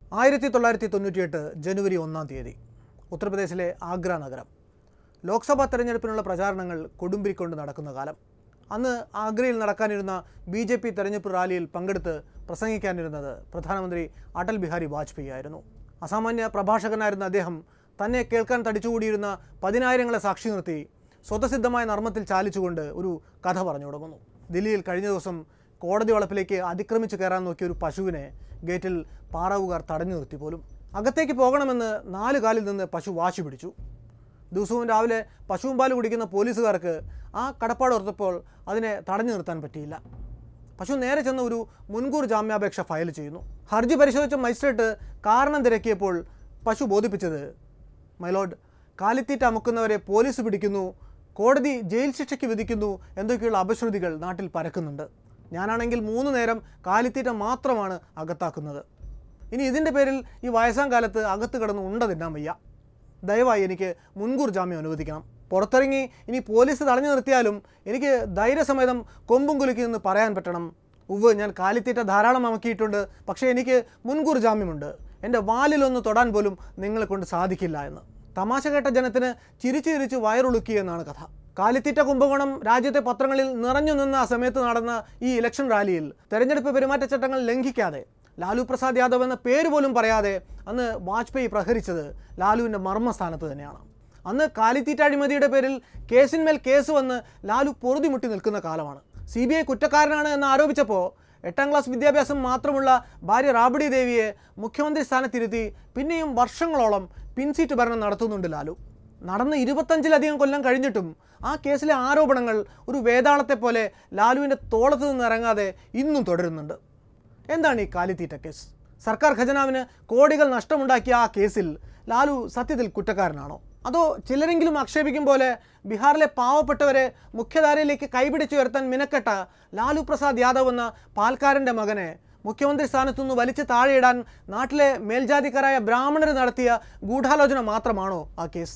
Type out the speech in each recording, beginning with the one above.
ആയിരത്തി തൊള്ളായിരത്തി തൊണ്ണൂറ്റിയെട്ട് ജനുവരി ഒന്നാം തീയതി ഉത്തർപ്രദേശിലെ ആഗ്ര നഗരം ലോക്സഭാ തെരഞ്ഞെടുപ്പിനുള്ള പ്രചാരണങ്ങൾ കൊടുമ്പിരിക്കൊണ്ട് നടക്കുന്ന കാലം അന്ന് ആഗ്രയിൽ നടക്കാനിരുന്ന ബി ജെ പി തെരഞ്ഞെടുപ്പ് റാലിയിൽ പങ്കെടുത്ത് പ്രസംഗിക്കാനിരുന്നത് പ്രധാനമന്ത്രി അടൽ ബിഹാരി വാജ്പേയി ആയിരുന്നു അസാമാന്യ പ്രഭാഷകനായിരുന്ന അദ്ദേഹം തന്നെ കേൾക്കാൻ തടിച്ചുകൂടിയിരുന്ന പതിനായിരങ്ങളെ സാക്ഷി നിർത്തി സ്വതസിദ്ധമായ നർമ്മത്തിൽ ചാലിച്ചുകൊണ്ട് ഒരു കഥ പറഞ്ഞു തുടങ്ങുന്നു ദില്ലിയിൽ കഴിഞ്ഞ ദിവസം കോടതി വളപ്പിലേക്ക് അതിക്രമിച്ചു കയറാൻ നോക്കിയ ഒരു പശുവിനെ ഗേറ്റിൽ പാറാവുകാർ തടഞ്ഞു നിർത്തി പോലും അകത്തേക്ക് പോകണമെന്ന് നാല് കാലിൽ നിന്ന് പശു വാശി പിടിച്ചു ദിവസവും രാവിലെ പശുവും പാല് കുടിക്കുന്ന പോലീസുകാർക്ക് ആ കടപ്പാട് ഓർത്തപ്പോൾ അതിനെ തടഞ്ഞു നിർത്താൻ പറ്റിയില്ല പശു നേരെ ചെന്ന് ഒരു മുൻകൂർ ജാമ്യാപേക്ഷ ഫയൽ ചെയ്യുന്നു ഹർജി പരിശോധിച്ച മജിസ്ട്രേറ്റ് കാരണം തിരക്കിയപ്പോൾ പശു ബോധിപ്പിച്ചത് മൈലോഡ് കാലിത്തീറ്റ അമുക്കുന്നവരെ പോലീസ് പിടിക്കുന്നു കോടതി ജയിൽ ശിക്ഷയ്ക്ക് വിധിക്കുന്നു എന്തൊക്കെയുള്ള അപശ്രുതികൾ നാട്ടിൽ പരക്കുന്നുണ്ട് ഞാനാണെങ്കിൽ മൂന്ന് നേരം കാലിത്തീറ്റ മാത്രമാണ് അകത്താക്കുന്നത് ഇനി ഇതിൻ്റെ പേരിൽ ഈ വയസ്സാം കാലത്ത് അകത്ത് കിടന്ന് ഉണ്ട തിന്നാൻ വയ്യ ദയവായി എനിക്ക് മുൻകൂർ ജാമ്യം അനുവദിക്കണം പുറത്തിറങ്ങി ഇനി പോലീസ് തടഞ്ഞു നിർത്തിയാലും എനിക്ക് ധൈര്യസമേതം കൊമ്പും കുലുക്കി എന്ന് പറയാൻ പറ്റണം ഉവ് ഞാൻ കാലിത്തീറ്റ ധാരാളം അമക്കിയിട്ടുണ്ട് പക്ഷേ എനിക്ക് മുൻകൂർ ജാമ്യമുണ്ട് എൻ്റെ വാലിലൊന്ന് തൊടാൻ പോലും നിങ്ങളെ കൊണ്ട് സാധിക്കില്ല എന്ന് തമാശ കേട്ട ജനത്തിന് ചിരിച്ചു ചിരിച്ച് വയറുളുക്കി എന്നാണ് കഥ കാലിത്തീറ്റ കുംഭകോണം രാജ്യത്തെ പത്രങ്ങളിൽ നിറഞ്ഞു നിന്ന ആ സമയത്ത് നടന്ന ഈ ഇലക്ഷൻ റാലിയിൽ തെരഞ്ഞെടുപ്പ് പെരുമാറ്റച്ചട്ടങ്ങൾ ലംഘിക്കാതെ ലാലു പ്രസാദ് യാദവ് എന്ന പേര് പോലും പറയാതെ അന്ന് വാജ്പേയി പ്രഹരിച്ചത് ലാലുവിൻ്റെ മർമ്മസ്ഥാനത്ത് തന്നെയാണ് അന്ന് കാലിത്തീറ്റ അഴിമതിയുടെ പേരിൽ കേസിന്മേൽ കേസ് വന്ന് ലാലു പൊറുതിമുട്ടി നിൽക്കുന്ന കാലമാണ് സി ബി ഐ കുറ്റക്കാരനാണ് എന്ന് ആരോപിച്ചപ്പോൾ എട്ടാം ക്ലാസ് വിദ്യാഭ്യാസം മാത്രമുള്ള ഭാര്യ റാബഡി ദേവിയെ മുഖ്യമന്ത്രി സ്ഥാനത്തിരുത്തി പിന്നെയും വർഷങ്ങളോളം പിൻസീറ്റ് ഭരണം നടത്തുന്നുണ്ട് ലാലു നടന്ന് ഇരുപത്തഞ്ചിലധികം കൊല്ലം കഴിഞ്ഞിട്ടും ആ കേസിലെ ആരോപണങ്ങൾ ഒരു വേതാളത്തെ പോലെ ലാലുവിൻ്റെ തോളത്ത് നിന്ന് ഇറങ്ങാതെ ഇന്നും തുടരുന്നുണ്ട് എന്താണ് ഈ കാലിത്തീറ്റ കേസ് സർക്കാർ ഖജനാവിന് കോടികൾ നഷ്ടമുണ്ടാക്കിയ ആ കേസിൽ ലാലു സത്യത്തിൽ കുറ്റക്കാരനാണോ അതോ ചിലരെങ്കിലും ആക്ഷേപിക്കും പോലെ ബീഹാറിലെ പാവപ്പെട്ടവരെ മുഖ്യധാരയിലേക്ക് കൈപിടിച്ചുയർത്താൻ മിനക്കെട്ട ലാലു പ്രസാദ് യാദവ് എന്ന പാൽക്കാരൻ്റെ മകനെ മുഖ്യമന്ത്രി സ്ഥാനത്തുനിന്ന് വലിച്ചു താഴെയിടാൻ നാട്ടിലെ മേൽജാതിക്കാരായ ബ്രാഹ്മണർ നടത്തിയ ഗൂഢാലോചന മാത്രമാണോ ആ കേസ്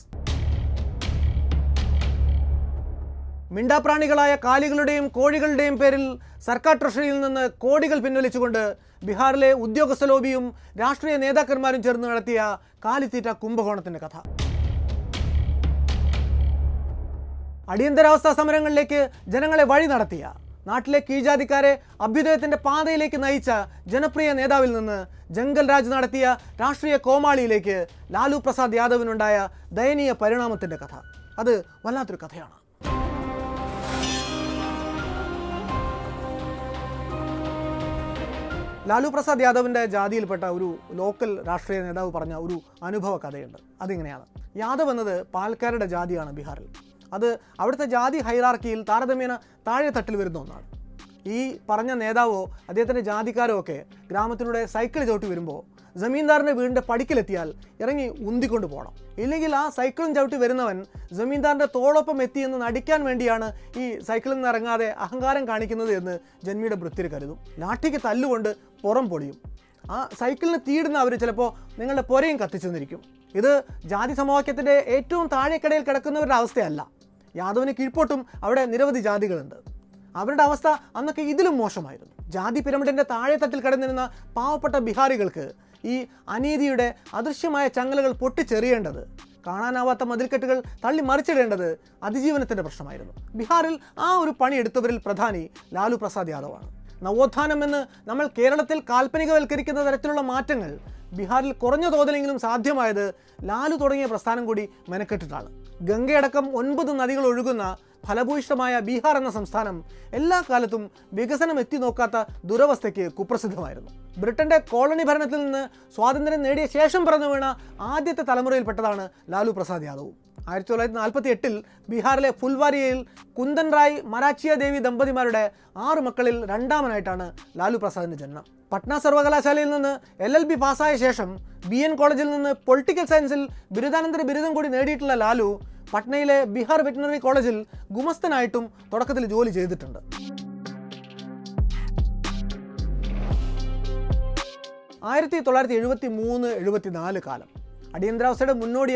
മിണ്ടാപ്രാണികളായ കാലികളുടെയും കോഴികളുടെയും പേരിൽ സർക്കാർ ട്രഷറിയിൽ നിന്ന് കോടികൾ പിൻവലിച്ചുകൊണ്ട് ബീഹാറിലെ ഉദ്യോഗസ്ഥ ലോബിയും രാഷ്ട്രീയ നേതാക്കന്മാരും ചേർന്ന് നടത്തിയ കാലിത്തീറ്റ കുംഭകോണത്തിൻ്റെ കഥ അടിയന്തരാവസ്ഥാ സമരങ്ങളിലേക്ക് ജനങ്ങളെ വഴി നടത്തിയ നാട്ടിലെ കീഴ്ജാതിക്കാരെ അഭ്യുദയത്തിന്റെ പാതയിലേക്ക് നയിച്ച ജനപ്രിയ നേതാവിൽ നിന്ന് ജംഗൽ രാജ് നടത്തിയ രാഷ്ട്രീയ കോമാളിയിലേക്ക് ലാലു പ്രസാദ് യാദവിനുണ്ടായ ദയനീയ പരിണാമത്തിന്റെ കഥ അത് വല്ലാത്തൊരു കഥയാണ് ലാലു പ്രസാദ് യാദവിൻ്റെ ജാതിയിൽപ്പെട്ട ഒരു ലോക്കൽ രാഷ്ട്രീയ നേതാവ് പറഞ്ഞ ഒരു അനുഭവ കഥയുണ്ട് അതിങ്ങനെയാണ് യാദവ് എന്നത് പാൽക്കാരുടെ ജാതിയാണ് ബീഹാറിൽ അത് അവിടുത്തെ ജാതി ഹൈറാർക്കിയിൽ താരതമ്യേന താഴെ തട്ടിൽ വരുന്ന ഒന്നാണ് ഈ പറഞ്ഞ നേതാവോ അദ്ദേഹത്തിൻ്റെ ജാതിക്കാരോ ഒക്കെ ഗ്രാമത്തിലൂടെ സൈക്കിൾ ചവിട്ടി വരുമ്പോൾ ജമീന്ദാറിൻ്റെ വീടിൻ്റെ പടിക്കലെത്തിയാൽ ഇറങ്ങി ഉന്തിക്കൊണ്ട് പോകണം ഇല്ലെങ്കിൽ ആ സൈക്കിളും ചവിട്ടി വരുന്നവൻ ജമീന്ദാറിൻ്റെ തോളൊപ്പം എത്തിയെന്ന് നടിക്കാൻ വേണ്ടിയാണ് ഈ സൈക്കിളിൽ നിന്ന് ഇറങ്ങാതെ അഹങ്കാരം കാണിക്കുന്നത് എന്ന് ജന്മിയുടെ വൃത്തിയിൽ കരുതും ലാഠിക്ക് തല്ലുകൊണ്ട് പുറം പൊളിയും ആ സൈക്കിളിന് തീടുന്ന അവർ ചിലപ്പോൾ നിങ്ങളുടെ പുരയും കത്തിച്ചു നിന്നിരിക്കും ഇത് ജാതി സമവാക്യത്തിൻ്റെ ഏറ്റവും താഴെക്കടയിൽ കിടക്കുന്നവരുടെ അവസ്ഥയല്ല യാദവിന് കീഴ്പോട്ടും അവിടെ നിരവധി ജാതികളുണ്ട് അവരുടെ അവസ്ഥ അന്നൊക്കെ ഇതിലും മോശമായിരുന്നു ജാതി പിരമിഡിൻ്റെ താഴെ തട്ടിൽ കിടന്നിരുന്ന പാവപ്പെട്ട ബിഹാരികൾക്ക് ഈ അനീതിയുടെ അദൃശ്യമായ ചങ്ങലകൾ പൊട്ടിച്ചെറിയേണ്ടത് കാണാനാവാത്ത മതിൽക്കെട്ടുകൾ തള്ളി മറിച്ചിടേണ്ടത് അതിജീവനത്തിൻ്റെ പ്രശ്നമായിരുന്നു ബീഹാറിൽ ആ ഒരു പണി എടുത്തവരിൽ പ്രധാനി ലാലു പ്രസാദ് യാദവാണ് നവോത്ഥാനം എന്ന് നമ്മൾ കേരളത്തിൽ കാൽപ്പനികവൽക്കരിക്കുന്ന തരത്തിലുള്ള മാറ്റങ്ങൾ ബീഹാറിൽ കുറഞ്ഞ തോതിലെങ്കിലും സാധ്യമായത് ലാലു തുടങ്ങിയ പ്രസ്ഥാനം കൂടി മെനക്കെട്ടിട്ടാണ് ഗംഗയടക്കം ഒൻപത് നദികൾ ഒഴുകുന്ന ഫലഭൂയിഷ്ടമായ ബീഹാർ എന്ന സംസ്ഥാനം എല്ലാ കാലത്തും വികസനം എത്തി നോക്കാത്ത ദുരവസ്ഥയ്ക്ക് കുപ്രസിദ്ധമായിരുന്നു ബ്രിട്ടന്റെ കോളനി ഭരണത്തിൽ നിന്ന് സ്വാതന്ത്ര്യം നേടിയ ശേഷം പിറന്നു വീണ ആദ്യത്തെ തലമുറയിൽപ്പെട്ടതാണ് ലാലു പ്രസാദ് യാദവ് ആയിരത്തി തൊള്ളായിരത്തി നാൽപ്പത്തി എട്ടിൽ ബീഹാറിലെ ഫുൽവാരിയയിൽ കുന്ദൻ റായ് മരാച്ചിയ ദേവി ദമ്പതിമാരുടെ ആറ് മക്കളിൽ രണ്ടാമനായിട്ടാണ് ലാലു പ്രസാദിന്റെ ജനനം പട്ന സർവകലാശാലയിൽ നിന്ന് എൽ എൽ ബി പാസ്സായ ശേഷം ബി എൻ കോളേജിൽ നിന്ന് പൊളിറ്റിക്കൽ സയൻസിൽ ബിരുദാനന്തര ബിരുദം കൂടി നേടിയിട്ടുള്ള ലാലു പട്നയിലെ ബീഹാർ വെറ്റിനറി കോളേജിൽ ഗുമസ്തനായിട്ടും തുടക്കത്തിൽ ജോലി ചെയ്തിട്ടുണ്ട് ആയിരത്തി തൊള്ളായിരത്തി എഴുപത്തി മൂന്ന് എഴുപത്തി നാല് കാലം അടിയന്തരാവസ്ഥയുടെ മുന്നോടിയായി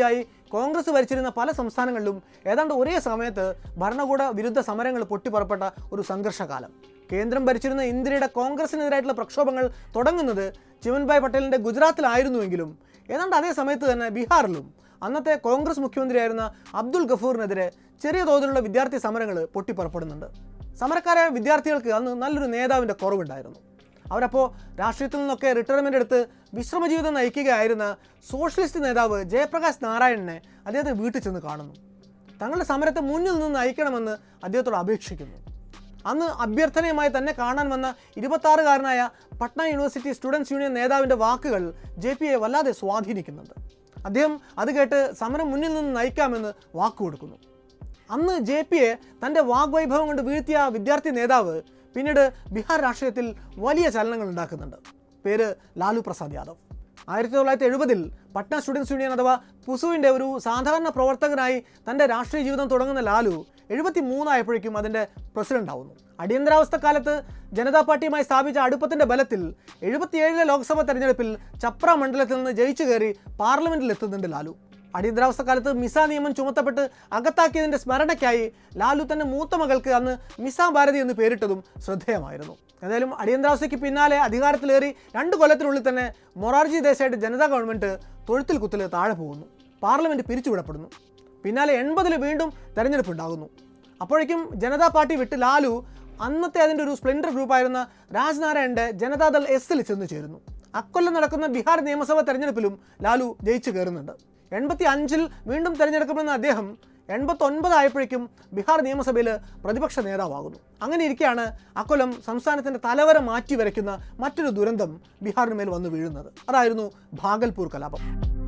കോൺഗ്രസ് ഭരിച്ചിരുന്ന പല സംസ്ഥാനങ്ങളിലും ഏതാണ്ട് ഒരേ സമയത്ത് ഭരണകൂട വിരുദ്ധ സമരങ്ങൾ പൊട്ടിപ്പുറപ്പെട്ട ഒരു സംഘർഷകാലം കേന്ദ്രം ഭരിച്ചിരുന്ന ഇന്ത്യയുടെ കോൺഗ്രസിനെതിരായിട്ടുള്ള പ്രക്ഷോഭങ്ങൾ തുടങ്ങുന്നത് ചിമൻഭായ് പട്ടേലിൻ്റെ ഗുജറാത്തിലായിരുന്നുവെങ്കിലും ഏതാണ്ട് അതേ സമയത്ത് തന്നെ ബീഹാറിലും അന്നത്തെ കോൺഗ്രസ് മുഖ്യമന്ത്രിയായിരുന്ന അബ്ദുൾ ഗഫൂറിനെതിരെ ചെറിയ തോതിലുള്ള വിദ്യാർത്ഥി സമരങ്ങൾ പൊട്ടിപ്പുറപ്പെടുന്നുണ്ട് സമരക്കാരായ വിദ്യാർത്ഥികൾക്ക് അന്ന് നല്ലൊരു നേതാവിൻ്റെ കുറവുണ്ടായിരുന്നു അവരപ്പോൾ രാഷ്ട്രീയത്തിൽ നിന്നൊക്കെ റിട്ടയർമെൻ്റ് എടുത്ത് വിശ്രമജീവിതം നയിക്കുകയായിരുന്ന സോഷ്യലിസ്റ്റ് നേതാവ് ജയപ്രകാശ് നാരായണനെ അദ്ദേഹത്തെ വീട്ടിൽ ചെന്ന് കാണുന്നു തങ്ങളുടെ സമരത്തെ മുന്നിൽ നിന്ന് നയിക്കണമെന്ന് അദ്ദേഹത്തോട് അപേക്ഷിക്കുന്നു അന്ന് അഭ്യർത്ഥനയുമായി തന്നെ കാണാൻ വന്ന ഇരുപത്താറുകാരനായ പട്ന യൂണിവേഴ്സിറ്റി സ്റ്റുഡൻസ് യൂണിയൻ നേതാവിൻ്റെ വാക്കുകൾ ജെ പി എ വല്ലാതെ സ്വാധീനിക്കുന്നുണ്ട് അദ്ദേഹം അത് കേട്ട് സമരം മുന്നിൽ നിന്ന് നയിക്കാമെന്ന് വാക്ക് കൊടുക്കുന്നു അന്ന് ജെ പി എ തൻ്റെ വാഗ്വൈഭവം കൊണ്ട് വീഴ്ത്തിയ ആ വിദ്യാർത്ഥി നേതാവ് പിന്നീട് ബീഹാർ രാഷ്ട്രീയത്തിൽ വലിയ ചലനങ്ങൾ ഉണ്ടാക്കുന്നുണ്ട് പേര് ലാലു പ്രസാദ് യാദവ് ആയിരത്തി തൊള്ളായിരത്തി എഴുപതിൽ പട്ന സ്റ്റുഡൻസ് യൂണിയൻ അഥവാ പുസുവിൻ്റെ ഒരു സാധാരണ പ്രവർത്തകനായി തൻ്റെ രാഷ്ട്രീയ ജീവിതം തുടങ്ങുന്ന ലാലു എഴുപത്തി മൂന്നായപ്പോഴേക്കും അതിൻ്റെ പ്രസിഡന്റ് ആവുന്നു അടിയന്തരാവസ്ഥ കാലത്ത് ജനതാ പാർട്ടിയുമായി സ്ഥാപിച്ച അടുപ്പത്തിൻ്റെ ബലത്തിൽ എഴുപത്തിയേഴിലെ ലോക്സഭാ തെരഞ്ഞെടുപ്പിൽ ചപ്ര മണ്ഡലത്തിൽ നിന്ന് ജയിച്ചു കയറി പാർലമെന്റിൽ എത്തുന്നുണ്ട് ലാലു അടിയന്തരാവസ്ഥ കാലത്ത് മിസ നിയമം ചുമത്തപ്പെട്ട് അകത്താക്കിയതിൻ്റെ സ്മരണയ്ക്കായി ലാലു തൻ്റെ മൂത്ത മകൾക്ക് അന്ന് മിസ ഭാരതി എന്ന് പേരിട്ടതും ശ്രദ്ധേയമായിരുന്നു എന്തായാലും അടിയന്തരാവസ്ഥയ്ക്ക് പിന്നാലെ അധികാരത്തിലേറി രണ്ട് കൊല്ലത്തിനുള്ളിൽ തന്നെ മൊറാർജി ദേശായിട്ട് ജനതാ ഗവൺമെൻറ് തൊഴുത്തിൽ കുത്തിൽ താഴെ പോകുന്നു പാർലമെൻറ്റ് പിരിച്ചുവിടപ്പെടുന്നു പിന്നാലെ എൺപതിൽ വീണ്ടും തെരഞ്ഞെടുപ്പ് ഉണ്ടാകുന്നു അപ്പോഴേക്കും ജനതാ പാർട്ടി വിട്ട് ലാലു അന്നത്തെ അതിൻ്റെ ഒരു സ്പ്ലെൻഡർ ഗ്രൂപ്പായിരുന്ന രാജ്നാരായണൻ്റെ ജനതാദൾ എസിൽ ചെന്ന് ചേരുന്നു അക്കൊല്ലം നടക്കുന്ന ബീഹാർ നിയമസഭാ തെരഞ്ഞെടുപ്പിലും ലാലു ജയിച്ചു കയറുന്നുണ്ട് എൺപത്തി അഞ്ചിൽ വീണ്ടും തെരഞ്ഞെടുക്കപ്പെടുന്ന അദ്ദേഹം എൺപത്തൊൻപത് ആയപ്പോഴേക്കും ബീഹാർ നിയമസഭയിൽ പ്രതിപക്ഷ നേതാവാകുന്നു അങ്ങനെ ഇരിക്കെയാണ് അക്കൊല്ലം സംസ്ഥാനത്തിൻ്റെ തലവര മാറ്റി വരയ്ക്കുന്ന മറ്റൊരു ദുരന്തം ബീഹാറിന് മേൽ വന്നു വീഴുന്നത് അതായിരുന്നു ഭാഗൽപൂർ കലാപം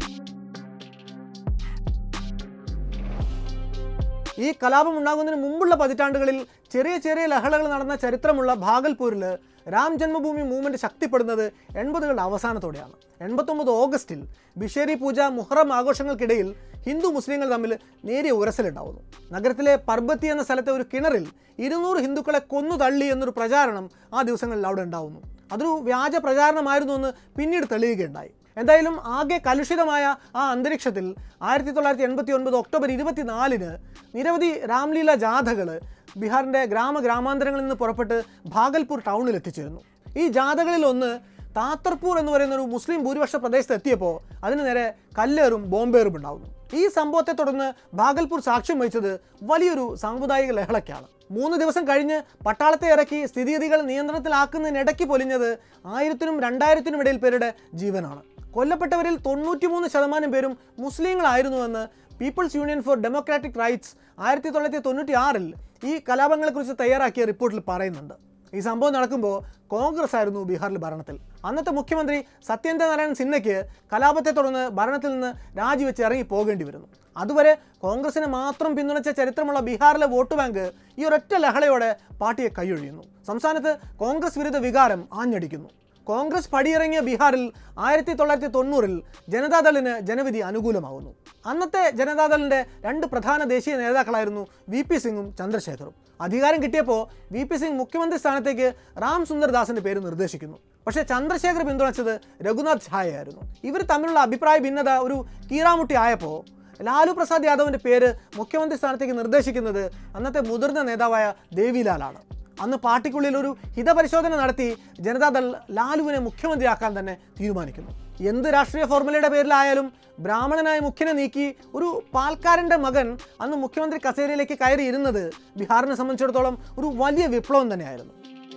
ഈ കലാപം ഉണ്ടാകുന്നതിന് മുമ്പുള്ള പതിറ്റാണ്ടുകളിൽ ചെറിയ ചെറിയ ലഹളകൾ നടന്ന ചരിത്രമുള്ള ഭാഗൽപൂരിൽ രാം ജന്മഭൂമി മൂവ്മെൻറ്റ് ശക്തിപ്പെടുന്നത് എൺപതുകളുടെ അവസാനത്തോടെയാണ് എൺപത്തൊമ്പത് ഓഗസ്റ്റിൽ ബിഷേരി പൂജ മുഹറം ആഘോഷങ്ങൾക്കിടയിൽ ഹിന്ദു മുസ്ലിങ്ങൾ തമ്മിൽ നേരിയ ഉരസലുണ്ടാവുന്നു നഗരത്തിലെ പർബത്തി എന്ന സ്ഥലത്തെ ഒരു കിണറിൽ ഇരുന്നൂറ് ഹിന്ദുക്കളെ കൊന്നു തള്ളി എന്നൊരു പ്രചാരണം ആ ദിവസങ്ങളിൽ അവിടെ ഉണ്ടാവുന്നു അതൊരു വ്യാജ പ്രചാരണമായിരുന്നു എന്ന് പിന്നീട് തെളിയുകയുണ്ടായി എന്തായാലും ആകെ കലുഷിതമായ ആ അന്തരീക്ഷത്തിൽ ആയിരത്തി തൊള്ളായിരത്തി എൺപത്തി ഒൻപത് ഒക്ടോബർ ഇരുപത്തിനാലിന് നിരവധി രാംലീല ജാഥകൾ ബീഹാറിൻ്റെ ഗ്രാമ ഗ്രാമാന്തരങ്ങളിൽ നിന്ന് പുറപ്പെട്ട് ഭാഗൽപൂർ ടൗണിൽ എത്തിച്ചേരുന്നു ഈ ജാഥകളിൽ ഒന്ന് താത്തർപൂർ എന്ന് പറയുന്ന ഒരു മുസ്ലിം ഭൂരിപക്ഷ പ്രദേശത്ത് എത്തിയപ്പോൾ അതിന് നേരെ കല്ലേറും ബോംബേറും ഉണ്ടാവുന്നു ഈ സംഭവത്തെ തുടർന്ന് ഭാഗൽപൂർ സാക്ഷ്യം വഹിച്ചത് വലിയൊരു സാമുദായിക ലഹളയ്ക്കാണ് മൂന്ന് ദിവസം കഴിഞ്ഞ് പട്ടാളത്തെ ഇറക്കി സ്ഥിതിഗതികൾ നിയന്ത്രണത്തിലാക്കുന്നതിനിടയ്ക്ക് പൊലിഞ്ഞത് ആയിരത്തിനും രണ്ടായിരത്തിനും ഇടയിൽ പേരുടെ ജീവനാണ് കൊല്ലപ്പെട്ടവരിൽ തൊണ്ണൂറ്റിമൂന്ന് ശതമാനം പേരും മുസ്ലിങ്ങളായിരുന്നുവെന്ന് people's union for democratic rights ആയിരത്തി തൊള്ളായിരത്തി തൊണ്ണൂറ്റി ആറിൽ ഈ കലാപങ്ങളെക്കുറിച്ച് തയ്യാറാക്കിയ റിപ്പോർട്ടിൽ പറയുന്നുണ്ട് ഈ സംഭവം നടക്കുമ്പോൾ കോൺഗ്രസ് ആയിരുന്നു ബീഹാറിൽ ഭരണത്തിൽ അന്നത്തെ മുഖ്യമന്ത്രി സത്യേന്ദ്ര നാരായൺ സിൻഹയ്ക്ക് കലാപത്തെ തുടർന്ന് ഭരണത്തിൽ നിന്ന് രാജിവെച്ച് ഇറങ്ങി പോകേണ്ടി വരുന്നു അതുവരെ കോൺഗ്രസിനെ മാത്രം പിന്തുണച്ച ചരിത്രമുള്ള ബീഹാറിലെ വോട്ട് ബാങ്ക് ഈ ഒരൊറ്റ ലഹളയോടെ പാർട്ടിയെ കൈയൊഴിയുന്നു സംസ്ഥാനത്ത് കോൺഗ്രസ് വിരുദ്ധ വികാരം ആഞ്ഞടിക്കുന്നു കോൺഗ്രസ് പടിയിറങ്ങിയ ബീഹാറിൽ ആയിരത്തി തൊള്ളായിരത്തി തൊണ്ണൂറിൽ ജനതാദളിന് ജനവിധി അനുകൂലമാകുന്നു അന്നത്തെ ജനതാദളിൻ്റെ രണ്ട് പ്രധാന ദേശീയ നേതാക്കളായിരുന്നു വി പി സിംഗും ചന്ദ്രശേഖറും അധികാരം കിട്ടിയപ്പോൾ വി പി സിംഗ് മുഖ്യമന്ത്രി സ്ഥാനത്തേക്ക് റാം സുന്ദർ ദാസിൻ്റെ പേര് നിർദ്ദേശിക്കുന്നു പക്ഷേ ചന്ദ്രശേഖർ പിന്തുണച്ചത് രഘുനാഥ് ഝായയായിരുന്നു ഇവർ തമ്മിലുള്ള അഭിപ്രായ ഭിന്നത ഒരു കീറാമുട്ടി ആയപ്പോൾ ലാലു പ്രസാദ് യാദവിൻ്റെ പേര് മുഖ്യമന്ത്രി സ്ഥാനത്തേക്ക് നിർദ്ദേശിക്കുന്നത് അന്നത്തെ മുതിർന്ന നേതാവായ ദേവിലാലാണ് അന്ന് പാർട്ടിക്കുള്ളിൽ ഒരു ഹിതപരിശോധന നടത്തി ജനതാദൾ ലാലുവിനെ മുഖ്യമന്ത്രിയാക്കാൻ തന്നെ തീരുമാനിക്കുന്നു എന്ത് രാഷ്ട്രീയ ഫോർമുലയുടെ പേരിലായാലും ബ്രാഹ്മണനായ മുഖ്യനെ നീക്കി ഒരു പാൽക്കാരൻ്റെ മകൻ അന്ന് മുഖ്യമന്ത്രി കസേരയിലേക്ക് കയറി ഇരുന്നത് ബീഹാറിനെ സംബന്ധിച്ചിടത്തോളം ഒരു വലിയ വിപ്ലവം തന്നെയായിരുന്നു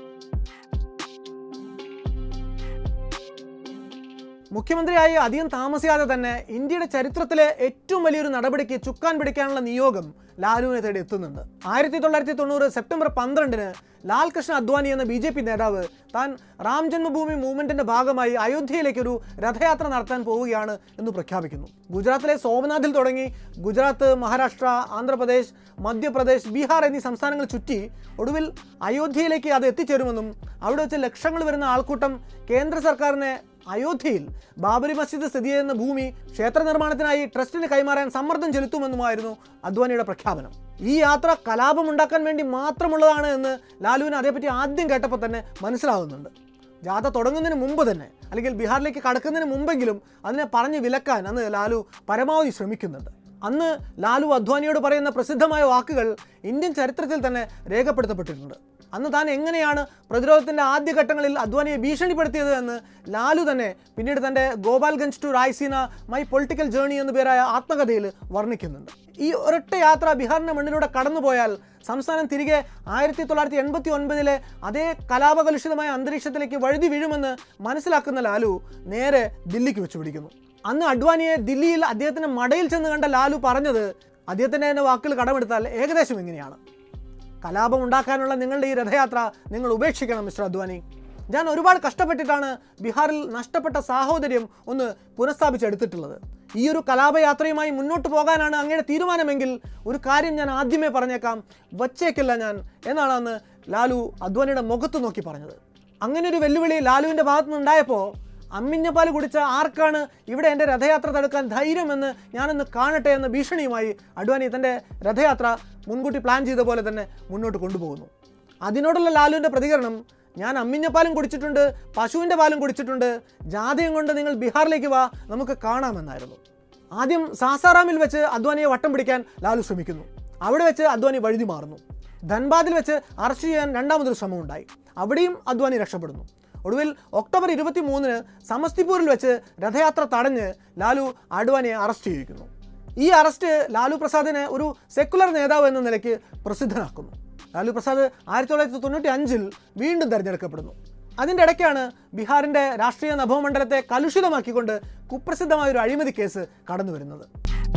മുഖ്യമന്ത്രിയായി അധികം താമസിയാതെ തന്നെ ഇന്ത്യയുടെ ചരിത്രത്തിലെ ഏറ്റവും വലിയൊരു നടപടിക്ക് ചുക്കാൻ പിടിക്കാനുള്ള നിയോഗം ലാലുവിനെ തേടി എത്തുന്നുണ്ട് ആയിരത്തി തൊള്ളായിരത്തി തൊണ്ണൂറ് സെപ്റ്റംബർ പന്ത്രണ്ടിന് ലാൽ കൃഷ്ണ അദ്വാനി എന്ന ബി ജെ പി നേതാവ് താൻ റാം ജന്മഭൂമി മൂവ്മെന്റിന്റെ ഭാഗമായി അയോധ്യയിലേക്ക് ഒരു രഥയാത്ര നടത്താൻ പോവുകയാണ് എന്ന് പ്രഖ്യാപിക്കുന്നു ഗുജറാത്തിലെ സോമനാഥിൽ തുടങ്ങി ഗുജറാത്ത് മഹാരാഷ്ട്ര ആന്ധ്രാപ്രദേശ് മധ്യപ്രദേശ് ബീഹാർ എന്നീ സംസ്ഥാനങ്ങൾ ചുറ്റി ഒടുവിൽ അയോധ്യയിലേക്ക് അത് എത്തിച്ചേരുമെന്നും അവിടെ വെച്ച് ലക്ഷങ്ങൾ വരുന്ന ആൾക്കൂട്ടം കേന്ദ്ര സർക്കാരിനെ അയോധ്യയിൽ ബാബരി മസ്ജിദ് സ്ഥിതി ചെയ്യുന്ന ഭൂമി ക്ഷേത്ര നിർമ്മാണത്തിനായി ട്രസ്റ്റിന് കൈമാറാൻ സമ്മർദ്ദം ചെലുത്തുമെന്നുമായിരുന്നു അദ്വാനിയുടെ പ്രഖ്യാപനം ഈ യാത്ര കലാപമുണ്ടാക്കാൻ വേണ്ടി മാത്രമുള്ളതാണ് എന്ന് ലാലുവിന് അതേപ്പറ്റി ആദ്യം കേട്ടപ്പോൾ തന്നെ മനസ്സിലാവുന്നുണ്ട് ജാഥ തുടങ്ങുന്നതിന് മുമ്പ് തന്നെ അല്ലെങ്കിൽ ബീഹാറിലേക്ക് കടക്കുന്നതിന് മുമ്പെങ്കിലും അതിനെ പറഞ്ഞ് വിലക്കാൻ അന്ന് ലാലു പരമാവധി ശ്രമിക്കുന്നുണ്ട് അന്ന് ലാലു അദ്വാനിയോട് പറയുന്ന പ്രസിദ്ധമായ വാക്കുകൾ ഇന്ത്യൻ ചരിത്രത്തിൽ തന്നെ രേഖപ്പെടുത്തപ്പെട്ടിട്ടുണ്ട് അന്ന് താൻ എങ്ങനെയാണ് പ്രതിരോധത്തിൻ്റെ ആദ്യഘട്ടങ്ങളിൽ അദ്വാനിയെ ഭീഷണിപ്പെടുത്തിയത് എന്ന് ലാലു തന്നെ പിന്നീട് തൻ്റെ Gopalganj to Raisina my political journey എന്നു പേരായ ആത്മകഥയിൽ വർണ്ണിക്കുന്നുണ്ട് ഈ ഒരൊറ്റ യാത്ര ബീഹാറിൻ്റെ മണ്ണിലൂടെ കടന്നുപോയാൽ സംസ്ഥാനം തിരികെ ആയിരത്തി തൊള്ളായിരത്തി എൺപത്തി ഒൻപതിലെ അതേ കലാപകലുഷിതമായ അന്തരീക്ഷത്തിലേക്ക് വഴുതി വീഴുമെന്ന് മനസ്സിലാക്കുന്ന ലാലു നേരെ ദില്ലിക്ക് വെച്ച് പിടിക്കുന്നു അന്ന് അഡ്വാനിയെ ദില്ലിയിൽ അദ്ദേഹത്തിൻ്റെ മടയിൽ ചെന്ന് കണ്ട ലാലു പറഞ്ഞത് അദ്ദേഹത്തിൻ്റെ തന്നെ വാക്കുകൾ കടമെടുത്താൽ ഏകദേശം ഇങ്ങനെയാണ് കലാപം ഉണ്ടാക്കാനുള്ള നിങ്ങളുടെ ഈ രഥയാത്ര നിങ്ങൾ ഉപേക്ഷിക്കണം മിസ്റ്റർ അദ്വാനി ഞാൻ ഒരുപാട് കഷ്ടപ്പെട്ടിട്ടാണ് ബീഹാറിൽ നഷ്ടപ്പെട്ട സാഹോദര്യം ഒന്ന് പുനഃസ്ഥാപിച്ചെടുത്തിട്ടുള്ളത് ഈ ഒരു കലാപയാത്രയുമായി മുന്നോട്ട് പോകാനാണ് അങ്ങയുടെ തീരുമാനമെങ്കിൽ ഒരു കാര്യം ഞാൻ ആദ്യമേ പറഞ്ഞേക്കാം വച്ചേക്കില്ല ഞാൻ എന്നാണ് അന്ന് ലാലു അദ്വാനിയുടെ മുഖത്ത് നോക്കി പറഞ്ഞത് അങ്ങനെ ഒരു വെല്ലുവിളി ലാലുവിൻ്റെ ഭാഗത്തു നിന്നുണ്ടായപ്പോൾ അമ്മിഞ്ഞപ്പാൽ കുടിച്ച ആർക്കാണ് ഇവിടെ എൻ്റെ രഥയാത്ര തടുക്കാൻ ധൈര്യമെന്ന് ഞാനൊന്ന് കാണട്ടെ എന്ന ഭീഷണിയുമായി അഡ്വാനി തൻ്റെ രഥയാത്ര മുൻകൂട്ടി പ്ലാൻ ചെയ്ത പോലെ തന്നെ മുന്നോട്ട് കൊണ്ടുപോകുന്നു അതിനോടുള്ള ലാലുവിൻ്റെ പ്രതികരണം ഞാൻ അമ്മിഞ്ഞപ്പാലും കുടിച്ചിട്ടുണ്ട് പശുവിൻ്റെ പാലും കുടിച്ചിട്ടുണ്ട് ജാഥയും കൊണ്ട് നിങ്ങൾ ബീഹാറിലേക്ക് വാ നമുക്ക് കാണാമെന്നായിരുന്നു ആദ്യം സാസാറാമിൽ വെച്ച് അദ്വാനിയെ വട്ടം പിടിക്കാൻ ലാലു ശ്രമിക്കുന്നു അവിടെ വെച്ച് അദ്വാനി വഴുതി മാറുന്നു ധൻബാദിൽ വെച്ച് അറസ്റ്റ് ചെയ്യാൻ രണ്ടാമതൊരു ശ്രമം ഉണ്ടായി അവിടെയും അദ്വാനി രക്ഷപ്പെടുന്നു ഒടുവിൽ ഒക്ടോബർ ഇരുപത്തി മൂന്നിന് സമസ്തിപൂരിൽ വെച്ച് രഥയാത്ര തടഞ്ഞ് ലാലു അഡ്വാനിയെ അറസ്റ്റ് ചെയ്യിക്കുന്നു ഈ അറസ്റ്റ് ലാലു പ്രസാദിനെ ഒരു സെക്കുലർ നേതാവ് എന്ന നിലയ്ക്ക് പ്രസിദ്ധനാക്കുന്നു ലാലു പ്രസാദ് ആയിരത്തി തൊള്ളായിരത്തി തൊണ്ണൂറ്റി അഞ്ചിൽ വീണ്ടും തെരഞ്ഞെടുക്കപ്പെടുന്നു അതിൻ്റെ ഇടയ്ക്കാണ് ബീഹാറിൻ്റെ രാഷ്ട്രീയ നഭോമണ്ഡലത്തെ കലുഷിതമാക്കിക്കൊണ്ട് കുപ്രസിദ്ധമായ ഒരു അഴിമതി കേസ് കടന്നു വരുന്നത്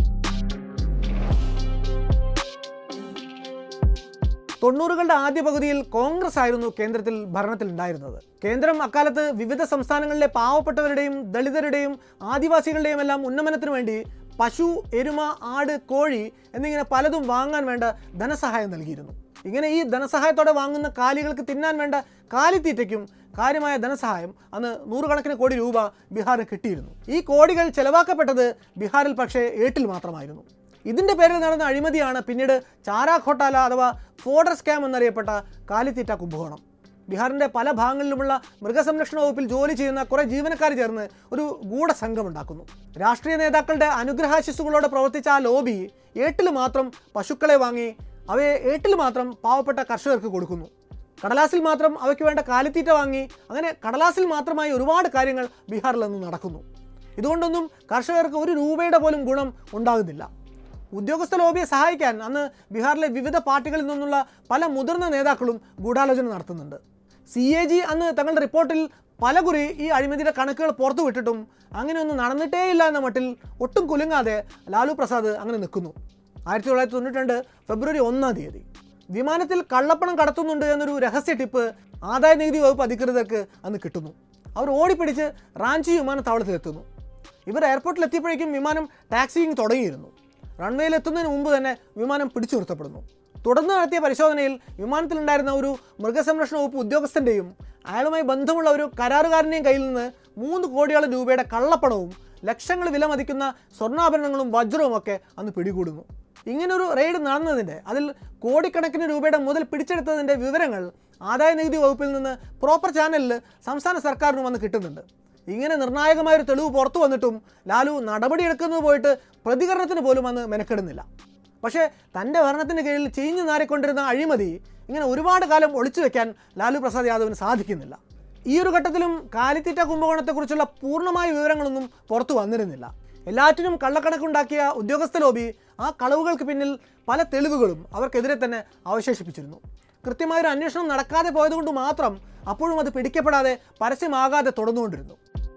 തൊണ്ണൂറുകളുടെ ആദ്യ പകുതിയിൽ കോൺഗ്രസ് ആയിരുന്നു കേന്ദ്രത്തിൽ ഭരണത്തിൽ ഉണ്ടായിരുന്നത് കേന്ദ്രം അക്കാലത്ത് വിവിധ സംസ്ഥാനങ്ങളിലെ പാവപ്പെട്ടവരുടെയും ദളിതരുടെയും ആദിവാസികളുടെയും എല്ലാം ഉന്നമനത്തിനു വേണ്ടി പശു എരുമ ആട് കോഴി എന്നിങ്ങനെ പലതും വാങ്ങാൻ വേണ്ട ധനസഹായം നൽകിയിരുന്നു ഇങ്ങനെ ഈ ധനസഹായത്തോടെ വാങ്ങുന്ന കാലികൾക്ക് തിന്നാൻ വേണ്ട കാലിത്തീറ്റയ്ക്കും കാര്യമായ ധനസഹായം അന്ന് നൂറുകണക്കിന് കോടി രൂപ ബീഹാറിന് കിട്ടിയിരുന്നു ഈ കോടികൾ ചെലവാക്കപ്പെട്ടത് ബീഹാറിൽ പക്ഷേ ഏട്ടിൽ മാത്രമായിരുന്നു ഇതിൻ്റെ പേരിൽ നടന്ന അഴിമതിയാണ് പിന്നീട് ചാരാ ഘോട്ടാല അഥവാ ഫോഡർ സ്കാം എന്നറിയപ്പെട്ട കാലിത്തീറ്റ കുംഭകോണം ബീഹാറിൻ്റെ പല ഭാഗങ്ങളിലുമുള്ള മൃഗസംരക്ഷണ വകുപ്പിൽ ജോലി ചെയ്യുന്ന കുറേ ജീവനക്കാർ ചേർന്ന് ഒരു ഗൂഢസംഘം ഉണ്ടാക്കുന്നു രാഷ്ട്രീയ നേതാക്കളുടെ അനുഗ്രഹാശിസ്സുകളോടെ പ്രവർത്തിച്ച ആ ലോബി ഏട്ടിൽ മാത്രം പശുക്കളെ വാങ്ങി അവയെ ഏട്ടിൽ മാത്രം പാവപ്പെട്ട കർഷകർക്ക് കൊടുക്കുന്നു കടലാസിൽ മാത്രം അവയ്ക്ക് വേണ്ട കാലിത്തീറ്റ വാങ്ങി അങ്ങനെ കടലാസിൽ മാത്രമായി ഒരുപാട് കാര്യങ്ങൾ ബീഹാറിൽ നിന്ന് നടക്കുന്നു ഇതുകൊണ്ടൊന്നും കർഷകർക്ക് ഒരു രൂപയുടെ പോലും ഗുണം ഉണ്ടാകുന്നില്ല ഉദ്യോഗസ്ഥ ലോബിയെ സഹായിക്കാൻ അന്ന് ബീഹാറിലെ വിവിധ പാർട്ടികളിൽ നിന്നുള്ള പല മുതിർന്ന നേതാക്കളും ഗൂഢാലോചന നടത്തുന്നുണ്ട് സി എ ജി അന്ന് തങ്ങളുടെ റിപ്പോർട്ടിൽ പലകുറി ഈ അഴിമതിയുടെ കണക്കുകൾ പുറത്തു വിട്ടിട്ടും അങ്ങനെയൊന്നും നടന്നിട്ടേയില്ല എന്ന മട്ടിൽ ഒട്ടും കുലുങ്ങാതെ ലാലു പ്രസാദ് അങ്ങനെ നിൽക്കുന്നു ആയിരത്തി തൊള്ളായിരത്തി തൊണ്ണൂറ്റി രണ്ട് ഫെബ്രുവരി ഒന്നാം തീയതി വിമാനത്തിൽ കള്ളപ്പണം കടത്തുന്നുണ്ട് എന്നൊരു രഹസ്യ ടിപ്പ് ആദായ നികുതി വകുപ്പ് അധികൃതർക്ക് അന്ന് കിട്ടുന്നു അവർ ഓടിപ്പിടിച്ച് റാഞ്ചി വിമാനത്താവളത്തിലെത്തുന്നു ഇവർ എയർപോർട്ടിൽ എത്തിയപ്പോഴേക്കും വിമാനം ടാക്സിയിങ് തുടങ്ങിയിരുന്നു റൺവേയിൽ എത്തുന്നതിന് മുമ്പ് തന്നെ വിമാനം പിടിച്ചു നിർത്തപ്പെടുന്നു തുടർന്ന് നടത്തിയ പരിശോധനയിൽ വിമാനത്തിലുണ്ടായിരുന്ന ഒരു മൃഗസംരക്ഷണ വകുപ്പ് ഉദ്യോഗസ്ഥൻ്റെയും അയാളുമായി ബന്ധമുള്ള ഒരു കരാറുകാരൻ്റെയും കയ്യിൽ നിന്ന് മൂന്ന് കോടിയോളം രൂപയുടെ കള്ളപ്പണവും ലക്ഷങ്ങൾ വില മതിക്കുന്ന സ്വർണ്ണാഭരണങ്ങളും വജ്രവും ഒക്കെ അന്ന് പിടികൂടുന്നു ഇങ്ങനൊരു റെയ്ഡ് നടന്നതിൻ്റെ അതിൽ കോടിക്കണക്കിന് രൂപയുടെ മുതൽ പിടിച്ചെടുത്തതിൻ്റെ വിവരങ്ങൾ ആദായ നികുതി വകുപ്പിൽ നിന്ന് പ്രോപ്പർ ചാനലിൽ സംസ്ഥാന സർക്കാരിനും വന്ന് കിട്ടുന്നുണ്ട് ഇങ്ങനെ നിർണായകമായൊരു തെളിവ് പുറത്തു വന്നിട്ടും ലാലു നടപടിയെടുക്കുന്നത് പോയിട്ട് പ്രതികരണത്തിന് പോലും അന്ന് മെനക്കെടുന്നില്ല പക്ഷേ തൻ്റെ ഭരണത്തിന് കീഴിൽ ചീഞ്ഞു നാറിക്കൊണ്ടിരുന്ന അഴിമതി ഇങ്ങനെ ഒരുപാട് കാലം ഒളിച്ചു വെക്കാൻ ലാലു പ്രസാദ് യാദവിന് സാധിക്കുന്നില്ല ഈ ഒരു ഘട്ടത്തിലും കാലിത്തീറ്റ കുംഭകോണത്തെക്കുറിച്ചുള്ള പൂർണ്ണമായ വിവരങ്ങളൊന്നും പുറത്തു വന്നിരുന്നില്ല എല്ലാറ്റിനും കള്ളക്കണക്കുണ്ടാക്കിയ ഉദ്യോഗസ്ഥ ലോബി ആ കളവുകൾക്ക് പിന്നിൽ പല തെളിവുകളും അവർക്കെതിരെ തന്നെ അവശേഷിപ്പിച്ചിരുന്നു കൃത്യമായൊരു അന്വേഷണം നടക്കാതെ പോയതുകൊണ്ട് മാത്രം അപ്പോഴും അത് പിടിക്കപ്പെടാതെ പരസ്യമാകാതെ തുടർന്നുകൊണ്ടിരുന്നു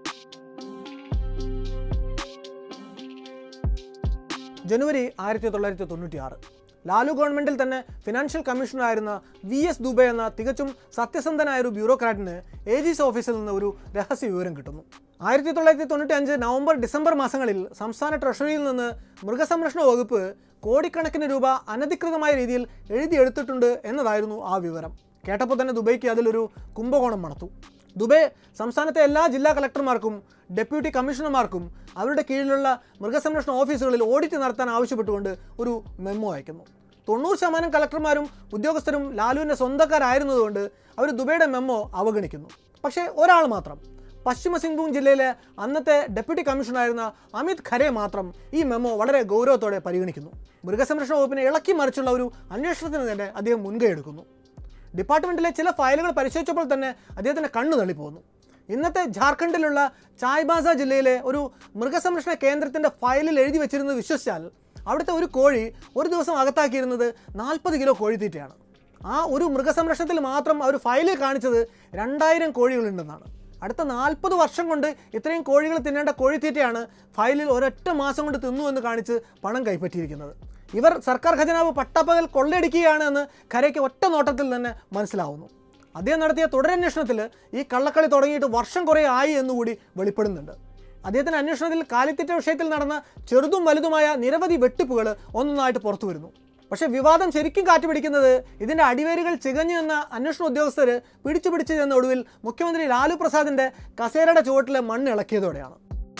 ജനുവരി ആയിരത്തി തൊള്ളായിരത്തി തൊണ്ണൂറ്റി ആറ് ലാലു ഗവൺമെൻറ്റിൽ തന്നെ ഫിനാൻഷ്യൽ കമ്മീഷണറായിരുന്ന വി എസ് ദുബെ എന്ന തികച്ചും സത്യസന്ധനായ ഒരു ബ്യൂറോക്രാറ്റിന് എ ജിസ് ഓഫീസിൽ നിന്ന് ഒരു രഹസ്യ വിവരം കിട്ടുന്നു ആയിരത്തി തൊള്ളായിരത്തി തൊണ്ണൂറ്റി അഞ്ച് നവംബർ ഡിസംബർ മാസങ്ങളിൽ സംസ്ഥാന ട്രഷറിയിൽ നിന്ന് മൃഗസംരക്ഷണ വകുപ്പ് കോടിക്കണക്കിന് രൂപ അനധികൃതമായ രീതിയിൽ എഴുതിയെടുത്തിട്ടുണ്ട് എന്നതായിരുന്നു ആ വിവരം കേട്ടപ്പോൾ തന്നെ ദുബൈക്ക് അതിലൊരു കുംഭകോണം മണത്തു ദുബെ സംസ്ഥാനത്തെ എല്ലാ ജില്ലാ കളക്ടർമാർക്കും ഡെപ്യൂട്ടി കമ്മീഷണർമാർക്കും അവരുടെ കീഴിലുള്ള മൃഗസംരക്ഷണ ഓഫീസുകളിൽ ഓഡിറ്റ് നടത്താൻ ആവശ്യപ്പെട്ടുകൊണ്ട് ഒരു മെമ്മോ അയക്കുന്നു തൊണ്ണൂറ് ശതമാനം കളക്ടർമാരും ഉദ്യോഗസ്ഥരും ലാലുവിൻ്റെ സ്വന്തക്കാരായിരുന്നതുകൊണ്ട് അവർ ദുബൈയുടെ മെമ്മോ അവഗണിക്കുന്നു പക്ഷേ ഒരാൾ മാത്രം പശ്ചിമ സിംഗ്ഭൂം ജില്ലയിലെ അന്നത്തെ ഡെപ്യൂട്ടി കമ്മീഷണറായിരുന്ന അമിത് ഖരെ മാത്രം ഈ മെമ്മോ വളരെ ഗൗരവത്തോടെ പരിഗണിക്കുന്നു മൃഗസംരക്ഷണ വകുപ്പിനെ ഇളക്കി മറിച്ചുള്ള ഒരു അന്വേഷണത്തിന് തന്നെ അദ്ദേഹം മുൻകൈ എടുക്കുന്നു ഡിപ്പാർട്ട്മെൻറ്റിലെ ചില ഫയലുകൾ പരിശോധിച്ചപ്പോൾ തന്നെ അദ്ദേഹത്തിൻ്റെ കണ്ണു തള്ളിപ്പോകുന്നു ഇന്നത്തെ ജാർഖണ്ഡിലുള്ള ചായ്ബാസ ജില്ലയിലെ ഒരു മൃഗസംരക്ഷണ കേന്ദ്രത്തിൻ്റെ ഫയലിൽ എഴുതി വെച്ചിരുന്നത് വിശ്വസിച്ചാൽ അവിടുത്തെ ഒരു കോഴി ഒരു ദിവസം അകത്താക്കിയിരുന്നത് നാൽപ്പത് കിലോ കോഴിത്തീറ്റയാണ് ആ ഒരു മൃഗസംരക്ഷണത്തിൽ മാത്രം അവർ ഫയലിൽ കാണിച്ചത് രണ്ടായിരം കോഴികളുണ്ടെന്നാണ് അടുത്ത നാൽപ്പത് വർഷം കൊണ്ട് ഇത്രയും കോഴികൾ തിന്നേണ്ട കോഴിത്തീറ്റയാണ് ഫയലിൽ ഒരൊറ്റ മാസം കൊണ്ട് തിന്നു എന്ന് കാണിച്ച് പണം കൈപ്പറ്റിയിരിക്കുന്നത് ഇവർ സർക്കാർ ഖജനാവ് പട്ടപ്പകൽ കൊള്ളയടിക്കുകയാണ് എന്ന് ഖരയ്ക്ക് ഒറ്റ നോട്ടത്തിൽ തന്നെ മനസ്സിലാവുന്നു അദ്ദേഹം നടത്തിയ തുടരന്വേഷണത്തിൽ ഈ കള്ളക്കളി തുടങ്ങിയിട്ട് വർഷം കുറേ ആയി എന്നുകൂടി വെളിപ്പെടുന്നുണ്ട് അദ്ദേഹത്തിൻ്റെ അന്വേഷണത്തിൽ കാലിത്തീറ്റ വിഷയത്തിൽ നടന്ന ചെറുതും വലുതുമായ നിരവധി വെട്ടിപ്പുകൾ ഒന്നൊന്നായിട്ട് പുറത്തു വരുന്നു പക്ഷേ വിവാദം ശരിക്കും കാറ്റുപിടിക്കുന്നത് ഇതിൻ്റെ അടിവേരുകൾ ചികഞ്ഞു എന്ന അന്വേഷണ ഉദ്യോഗസ്ഥർ പിടിച്ചു പിടിച്ചു ചെന്ന ഒടുവിൽ മുഖ്യമന്ത്രി ലാലു പ്രസാദിൻ്റെ കസേരയുടെ ചുവട്ടിലെ മണ്ണ് ഇളക്കിയതോടെയാണ്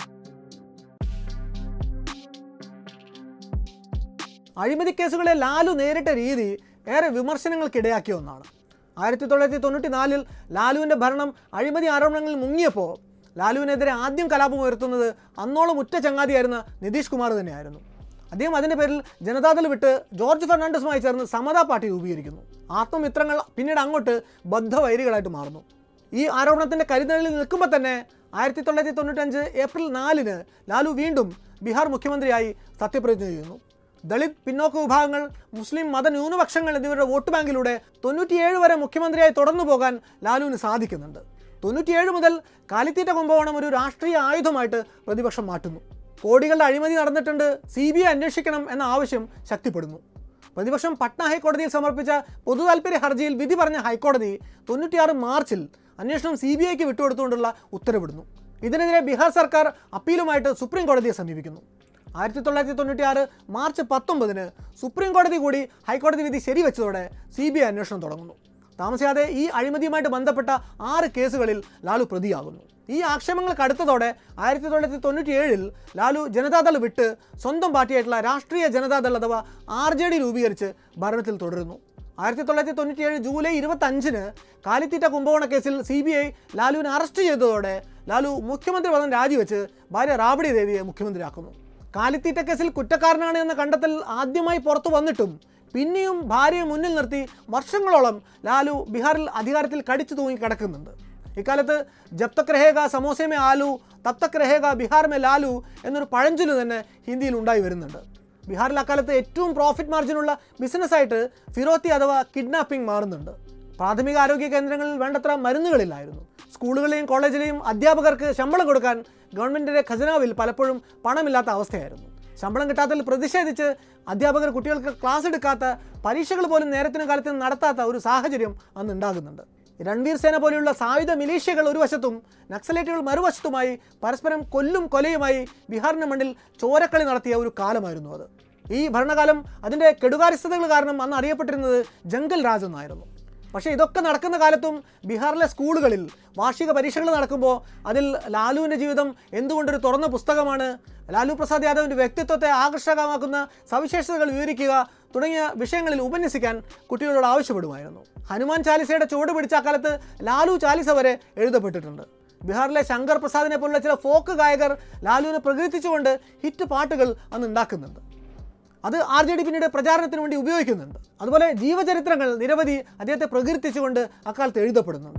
അഴിമതി കേസുകളെ ലാലു നേരിട്ട രീതി ഏറെ വിമർശനങ്ങൾക്കിടയാക്കിയ ഒന്നാണ് ആയിരത്തി തൊള്ളായിരത്തി തൊണ്ണൂറ്റി നാലിൽ ലാലുവിൻ്റെ ഭരണം അഴിമതി ആരോപണങ്ങളിൽ മുങ്ങിയപ്പോൾ ലാലുവിനെതിരെ ആദ്യം കലാപം ഉയർത്തുന്നത് അന്നോളം ഉറ്റ ചങ്ങാതിയായിരുന്ന നിതീഷ് കുമാർ തന്നെയായിരുന്നു അദ്ദേഹം അതിൻ്റെ പേരിൽ ജനതാദൾ വിട്ട് ജോർജ് ഫെർണാണ്ടസുമായി ചേർന്ന് സമതാ പാർട്ടി രൂപീകരിക്കുന്നു ആത്മമിത്രങ്ങൾ പിന്നീട് അങ്ങോട്ട് ബദ്ധവൈരികളായിട്ട് മാറുന്നു ഈ ആരോപണത്തിൻ്റെ കരുതലിൽ നിൽക്കുമ്പോൾ തന്നെ ആയിരത്തി തൊള്ളായിരത്തി തൊണ്ണൂറ്റഞ്ച് ഏപ്രിൽ നാലിന് ലാലു വീണ്ടും ബീഹാർ മുഖ്യമന്ത്രിയായി സത്യപ്രതിജ്ഞ ചെയ്യുന്നു ദളിത് പിന്നോക്ക വിഭാഗങ്ങൾ മുസ്ലിം മതന്യൂനപക്ഷങ്ങൾ എന്നിവരുടെ വോട്ട് ബാങ്കിലൂടെ തൊണ്ണൂറ്റിയേഴ് വരെ മുഖ്യമന്ത്രിയായി തുടർന്നു പോകാൻ ലാലുവിന് സാധിക്കുന്നുണ്ട് തൊണ്ണൂറ്റിയേഴ് മുതൽ കാലിത്തീറ്റ കുംഭകോണം ഒരു രാഷ്ട്രീയ ആയുധമായിട്ട് പ്രതിപക്ഷം മാറ്റുന്നു കോടികളുടെ അഴിമതി നടന്നിട്ടുണ്ട് സി ബി ഐ അന്വേഷിക്കണം എന്ന ആവശ്യം ശക്തിപ്പെടുന്നു പ്രതിപക്ഷം പട്ന ഹൈക്കോടതിയിൽ സമർപ്പിച്ച പൊതു താൽപ്പര്യ ഹർജിയിൽ വിധി പറഞ്ഞ ഹൈക്കോടതി തൊണ്ണൂറ്റിയാറ് മാർച്ചിൽ അന്വേഷണം സി ബി ഐക്ക് വിട്ടുകൊടുത്തുകൊണ്ടുള്ള ഉത്തരവിടുന്നു ഇതിനെതിരെ ബീഹാർ സർക്കാർ അപ്പീലുമായിട്ട് സുപ്രീം കോടതിയെ സമീപിക്കുന്നു ആയിരത്തി തൊള്ളായിരത്തി തൊണ്ണൂറ്റിയാറ് മാർച്ച് പത്തൊമ്പതിന് സുപ്രീം കോടതി കൂടി ഹൈക്കോടതി വിധി ശരിവെച്ചതോടെ സി ബി ഐ അന്വേഷണം തുടങ്ങുന്നു താമസിയാതെ ഈ അഴിമതിയുമായിട്ട് ബന്ധപ്പെട്ട ആറ് കേസുകളിൽ ലാലു പ്രതിയാകുന്നു ഈ ആക്ഷേപങ്ങൾക്ക് അടുത്തതോടെ ആയിരത്തി തൊള്ളായിരത്തി തൊണ്ണൂറ്റി ഏഴിൽ ലാലു ജനതാദൾ വിട്ട് സ്വന്തം പാർട്ടിയായിട്ടുള്ള രാഷ്ട്രീയ ജനതാദൾ അഥവാ ആർ ജെ ഡി രൂപീകരിച്ച് ഭരണത്തിൽ തുടരുന്നു ആയിരത്തി തൊള്ളായിരത്തി തൊണ്ണൂറ്റിയേഴ് ജൂലൈ ഇരുപത്തഞ്ചിന് കാലിത്തീറ്റ കുംഭകോണ കേസിൽ സി ബി ഐ ലാലുവിനെ അറസ്റ്റ് ചെയ്തതോടെ ലാലു മുഖ്യമന്ത്രി പദം രാജിവെച്ച് ഭാര്യ റാബടി ദേവിയെ മുഖ്യമന്ത്രിയാക്കുന്നു കാലിത്തീറ്റ കേസിൽ കുറ്റക്കാരനാണ് എന്ന കണ്ടെത്തൽ ആദ്യമായി പുറത്തു വന്നിട്ടും പിന്നെയും ഭാര്യയെ മുന്നിൽ നിർത്തി വർഷങ്ങളോളം ലാലു ബീഹാറിൽ അധികാരത്തിൽ കടിച്ചു തൂങ്ങി കിടക്കുന്നുണ്ട് ഇക്കാലത്ത് ജബ് തക് രഹേഗ സമോസമേ ആലു തബ് തക് രഹേഗ ബീഹാർ മേ ലാലു എന്നൊരു പഴഞ്ചൊല്ല് തന്നെ ഹിന്ദിയിൽ ഉണ്ടായി വരുന്നുണ്ട് ബീഹാറിൽ അക്കാലത്ത് ഏറ്റവും പ്രോഫിറ്റ് മാർജിനുള്ള ബിസിനസ്സായിട്ട് ഫിറോത്തി അഥവാ കിഡ്നാപ്പിംഗ് മാറുന്നുണ്ട് പ്രാഥമിക ആരോഗ്യ കേന്ദ്രങ്ങളിൽ വേണ്ടത്ര മരുന്നുകളില്ലായിരുന്നു സ്കൂളുകളിലെയും കോളേജിലെയും അധ്യാപകർക്ക് ശമ്പളം കൊടുക്കാൻ ഗവൺമെൻറ്റിൻ്റെ ഖജനാവിൽ പലപ്പോഴും പണമില്ലാത്ത അവസ്ഥയായിരുന്നു ശമ്പളം കിട്ടാത്തതിൽ പ്രതിഷേധിച്ച് അധ്യാപകർ കുട്ടികൾക്ക് ക്ലാസ് എടുക്കാത്ത പരീക്ഷകൾ പോലും നേരത്തിനും കാലത്തിനും നടത്താത്ത ഒരു സാഹചര്യം അന്ന് ഉണ്ടാകുന്നുണ്ട് രൺവീർ സേന പോലെയുള്ള സായുധ മിലീഷ്യകൾ ഒരു വശത്തും നക്സലേറ്റുകൾ മറുവശത്തുമായി പരസ്പരം കൊല്ലും കൊലയുമായി ബീഹാറിൻ്റെ മണ്ണിൽ ചോരക്കളി നടത്തിയ ഒരു കാലമായിരുന്നു അത് ഈ ഭരണകാലം അതിൻ്റെ കെടുകാര്യസ്ഥതകൾ കാരണം അന്ന് അറിയപ്പെട്ടിരുന്നത് ജംഗൽ രാജ് എന്നായിരുന്നു പക്ഷേ ഇതൊക്കെ നടക്കുന്ന കാലത്തും ബീഹാറിലെ സ്കൂളുകളിൽ വാർഷിക പരീക്ഷകൾ നടക്കുമ്പോൾ അതിൽ ലാലുവിൻ്റെ ജീവിതം എന്തുകൊണ്ടൊരു തുറന്ന പുസ്തകമാണ് ലാലു പ്രസാദ് യാദവിൻ്റെ വ്യക്തിത്വത്തെ ആകർഷകമാക്കുന്ന സവിശേഷതകൾ വിവരിക്കുക തുടങ്ങിയ വിഷയങ്ങളിൽ ഉപന്യസിക്കാൻ കുട്ടികളോട് ആവശ്യപ്പെടുമായിരുന്നു ഹനുമാൻ ചാലിസയുടെ ചുവട് പിടിച്ച അക്കാലത്ത് ലാലു ചാലിസ വരെ എഴുതപ്പെട്ടിട്ടുണ്ട് ബീഹാറിലെ ശങ്കർ പ്രസാദിനെ പോലുള്ള ചില ഫോക്ക് ഗായകർ ലാലുവിനെ പ്രകീർത്തിച്ചുകൊണ്ട് ഹിറ്റ് പാട്ടുകൾ അന്ന് ഉണ്ടാക്കുന്നുണ്ട് അത് ആർ ജെ ഡി പിന്നീട് പ്രചാരണത്തിന് വേണ്ടി ഉപയോഗിക്കുന്നുണ്ട് അതുപോലെ ജീവചരിത്രങ്ങൾ നിരവധി അദ്ദേഹത്തെ പ്രകീർത്തിച്ചുകൊണ്ട് അക്കാലത്ത് എഴുതപ്പെടുന്നുണ്ട്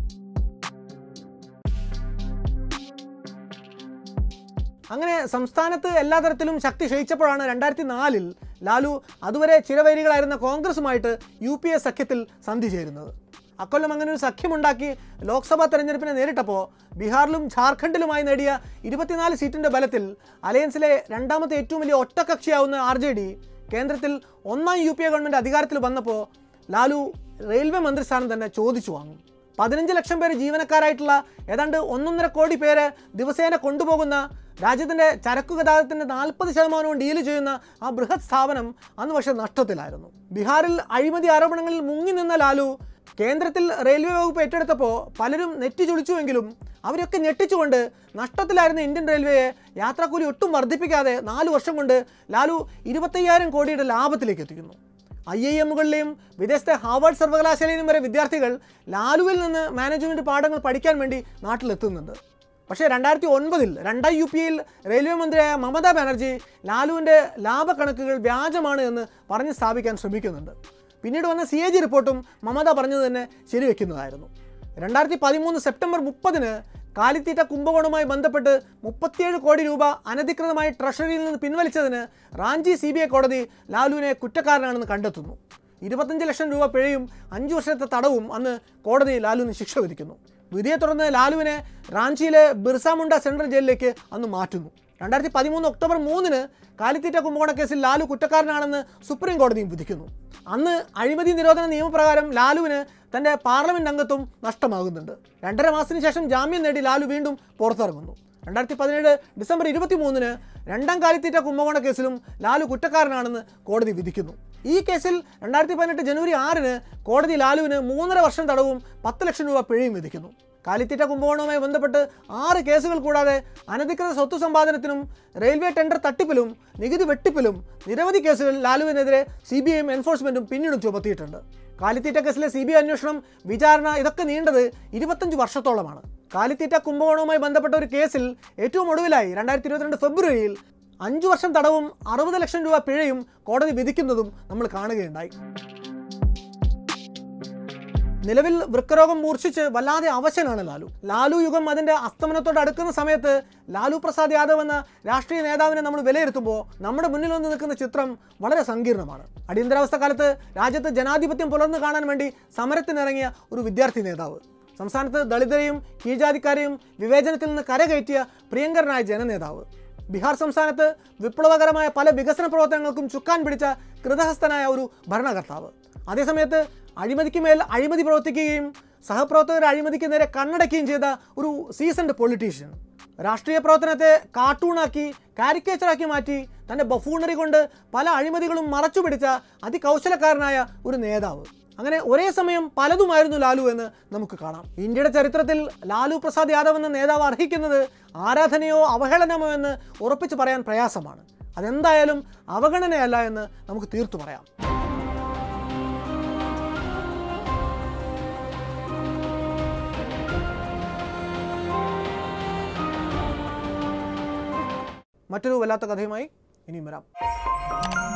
അങ്ങനെ സംസ്ഥാനത്ത് എല്ലാ തരത്തിലും ശക്തി ക്ഷയിച്ചപ്പോഴാണ് രണ്ടായിരത്തി നാലിൽ ലാലു അതുവരെ ചിരവൈരികളായിരുന്ന കോൺഗ്രസുമായിട്ട് യു പി എ സഖ്യത്തിൽ സന്ധി ചേരുന്നത് അക്കൊല്ലം അങ്ങനെ ഒരു സഖ്യമുണ്ടാക്കി ലോക്സഭാ തെരഞ്ഞെടുപ്പിനെ നേരിട്ടപ്പോൾ ബീഹാറിലും ഝാർഖണ്ഡിലുമായി നേടിയ ഇരുപത്തിനാല് സീറ്റിൻ്റെ ബലത്തിൽ അലയൻസിലെ രണ്ടാമത്തെ ഏറ്റവും വലിയ ഒറ്റക്കക്ഷിയാവുന്ന ആർ ജെ ഡി കേന്ദ്രത്തിൽ ഒന്നാം യു പി എ ഗവൺമെൻറ് അധികാരത്തിൽ വന്നപ്പോൾ ലാലു റെയിൽവേ മന്ത്രിസ്ഥാനം തന്നെ ചോദിച്ചു വാങ്ങും പതിനഞ്ച് ലക്ഷം പേര് ജീവനക്കാരായിട്ടുള്ള ഏതാണ്ട് ഒന്നൊന്നര കോടി പേര് ദിവസേന കൊണ്ടുപോകുന്ന രാജ്യത്തിൻ്റെ ചരക്കു ഗതാഗതത്തിൻ്റെ നാൽപ്പത് ശതമാനവും ഡീല് ചെയ്യുന്ന ആ ബൃഹത് സ്ഥാപനം അന്ന് പക്ഷേ നഷ്ടത്തിലായിരുന്നു ബീഹാറിൽ അഴിമതി ആരോപണങ്ങളിൽ മുങ്ങി നിന്ന ലാലു കേന്ദ്രത്തിൽ റെയിൽവേ വകുപ്പ് ഏറ്റെടുത്തപ്പോൾ പലരും നെറ്റി ചുളിച്ചുവെങ്കിലും അവരൊക്കെ ഞെട്ടിച്ചുകൊണ്ട് നഷ്ടത്തിലായിരുന്ന ഇന്ത്യൻ റെയിൽവേയെ യാത്രാക്കൂലി ഒട്ടും വർദ്ധിപ്പിക്കാതെ നാല് വർഷം കൊണ്ട് ലാലു ഇരുപത്തയ്യായിരം കോടിയുടെ ലാഭത്തിലേക്ക് എത്തിക്കുന്നു ഐ ഐ എമ്മുകളിലെയും വിദേശത്തെ ഹാർവാർഡ് സർവകലാശാലയിലും വരെ വിദ്യാർത്ഥികൾ ലാലുവിൽ നിന്ന് മാനേജ്മെൻറ്റ് പാഠങ്ങൾ പഠിക്കാൻ വേണ്ടി നാട്ടിലെത്തുന്നുണ്ട് പക്ഷേ രണ്ടായിരത്തി ഒൻപതിൽ രണ്ടാം യു പിയിൽ റെയിൽവേ മന്ത്രിയായ മമതാ ബാനർജി ലാലുവിൻ്റെ ലാഭക്കണക്കുകൾ വ്യാജമാണ് എന്ന് പറഞ്ഞ് സ്ഥാപിക്കാൻ ശ്രമിക്കുന്നുണ്ട് പിന്നീട് വന്ന സി എ ജി റിപ്പോർട്ടും മമത പറഞ്ഞത് തന്നെ ശരിവെക്കുന്നതായിരുന്നു രണ്ടായിരത്തി പതിമൂന്ന് സെപ്റ്റംബർ മുപ്പതിന് കാലിത്തീറ്റ കുംഭകോണവുമായി ബന്ധപ്പെട്ട് മുപ്പത്തിയേഴ് കോടി രൂപ അനധികൃതമായി ട്രഷറിയിൽ നിന്ന് പിൻവലിച്ചതിന് റാഞ്ചി സി ബി ഐ കോടതി ലാലുവിനെ കുറ്റക്കാരനാണെന്ന് കണ്ടെത്തുന്നു ഇരുപത്തഞ്ച് ലക്ഷം രൂപ പിഴയും അഞ്ച് വർഷത്തെ തടവും അന്ന് കോടതി ലാലുവിന് ശിക്ഷ വിധിക്കുന്നു വിധിയെ തുടർന്ന് ലാലുവിനെ റാഞ്ചിയിലെ ബിർസ മുണ്ട സെൻട്രൽ ജയിലിലേക്ക് അന്ന് മാറ്റുന്നു രണ്ടായിരത്തി പതിമൂന്ന് ഒക്ടോബർ മൂന്നിന് കാലിത്തീറ്റ കുംഭകോണ കേസിൽ ലാലു കുറ്റക്കാരനാണെന്ന് സുപ്രീം കോടതിയും വിധിക്കുന്നു അന്ന് അഴിമതി നിരോധന നിയമപ്രകാരം ലാലുവിന് തൻ്റെ പാർലമെൻറ്റ് അംഗത്വം നഷ്ടമാകുന്നുണ്ട് രണ്ടര മാസത്തിന് ശേഷം ജാമ്യം നേടി ലാലു വീണ്ടും പുറത്തിറങ്ങുന്നു രണ്ടായിരത്തി പതിനേഴ് ഡിസംബർ ഇരുപത്തി മൂന്നിന് രണ്ടാം കാലിത്തീറ്റ കുംഭകോണ കേസിലും ലാലു കുറ്റക്കാരനാണെന്ന് കോടതി വിധിക്കുന്നു ഈ കേസിൽ രണ്ടായിരത്തി പതിനെട്ട് ജനുവരി ആറിന് കോടതി ലാലുവിന് മൂന്നര വർഷം തടവും പത്ത് ലക്ഷം രൂപ പിഴയും വിധിക്കുന്നു കാലിത്തീറ്റ കുംഭകോണവുമായി ബന്ധപ്പെട്ട് ആറ് കേസുകൾ കൂടാതെ അനധികൃത സ്വത്ത് സമ്പാദനത്തിനും റെയിൽവേ ടെൻഡർ തട്ടിപ്പിലും നികുതി വെട്ടിപ്പിലും നിരവധി കേസുകൾ ലാലുവിനെതിരെ സി ബി ഐയും എൻഫോഴ്സ്മെൻറ്റും പിന്നീടും ചുമത്തിയിട്ടുണ്ട് കാലിത്തീറ്റ കേസിലെ സി ബി ഐ അന്വേഷണം വിചാരണ ഇതൊക്കെ നീണ്ടത് ഇരുപത്തഞ്ച് വർഷത്തോളമാണ് കാലിത്തീറ്റ കുംഭകോണവുമായി ബന്ധപ്പെട്ട ഒരു കേസിൽ ഏറ്റവും ഒടുവിലായി രണ്ടായിരത്തി ഇരുപത്തിരണ്ട് ഫെബ്രുവരിയിൽ അഞ്ചു വർഷം തടവും അറുപത് ലക്ഷം രൂപ പിഴയും കോടതി വിധിക്കുന്നതും നമ്മൾ കാണുകയുണ്ടായി നിലവിൽ വൃക്കരോഗം മൂർച്ഛിച്ച് വല്ലാതെ അവശനാണ് ലാലു ലാലു യുഗം അതിൻ്റെ അസ്തമനത്തോട് അടുക്കുന്ന സമയത്ത് ലാലു പ്രസാദ് യാദവ് എന്ന രാഷ്ട്രീയ നേതാവിനെ നമ്മൾ വിലയിരുത്തുമ്പോൾ നമ്മുടെ മുന്നിൽ വന്ന് നിൽക്കുന്ന ചിത്രം വളരെ സങ്കീർണമാണ് അടിയന്തരാവസ്ഥ കാലത്ത് രാജ്യത്ത് ജനാധിപത്യം പുലർന്നു കാണാൻ വേണ്ടി സമരത്തിനിറങ്ങിയ ഒരു വിദ്യാർത്ഥി നേതാവ് സംസ്ഥാനത്ത് ദളിതരെയും കീഴ്ജാതിക്കാരെയും വിവേചനത്തിൽ നിന്ന് കരകയറ്റിയ പ്രിയങ്കരനായ ജനനേതാവ് ബീഹാർ സംസ്ഥാനത്ത് വിപ്ലവകരമായ പല വികസന പ്രവർത്തനങ്ങൾക്കും ചുക്കാൻ പിടിച്ച കൃതഹസ്തനായ ഒരു ഭരണകർത്താവ് അതേസമയത്ത് അഴിമതിക്ക് മേൽ അഴിമതി പ്രവർത്തിക്കുകയും സഹപ്രവർത്തകർ അഴിമതിക്ക് നേരെ കണ്ണടക്കുകയും ചെയ്ത ഒരു സീസൺഡ് പൊളിറ്റീഷ്യൻ രാഷ്ട്രീയ പ്രവർത്തനത്തെ കാർട്ടൂണാക്കി കാരിക്കേച്ചറാക്കി മാറ്റി തൻ്റെ ബഫൂണറി കൊണ്ട് പല അഴിമതികളും മറച്ചു പിടിച്ച അതികൗശലക്കാരനായ ഒരു നേതാവ് അങ്ങനെ ഒരേ സമയം പലതുമായിരുന്നു ലാലു എന്ന് നമുക്ക് കാണാം ഇന്ത്യയുടെ ചരിത്രത്തിൽ ലാലു പ്രസാദ് യാദവ് എന്ന നേതാവ് അർഹിക്കുന്നത് ആരാധനയോ അവഹേളനമോ എന്ന് ഉറപ്പിച്ച് പറയാൻ പ്രയാസമാണ് അതെന്തായാലും അവഗണനയല്ല എന്ന് നമുക്ക് തീർത്തു പറയാം മറ്റൊരു വല്ലാത്ത കഥയുമായി ഇനിയും വരാം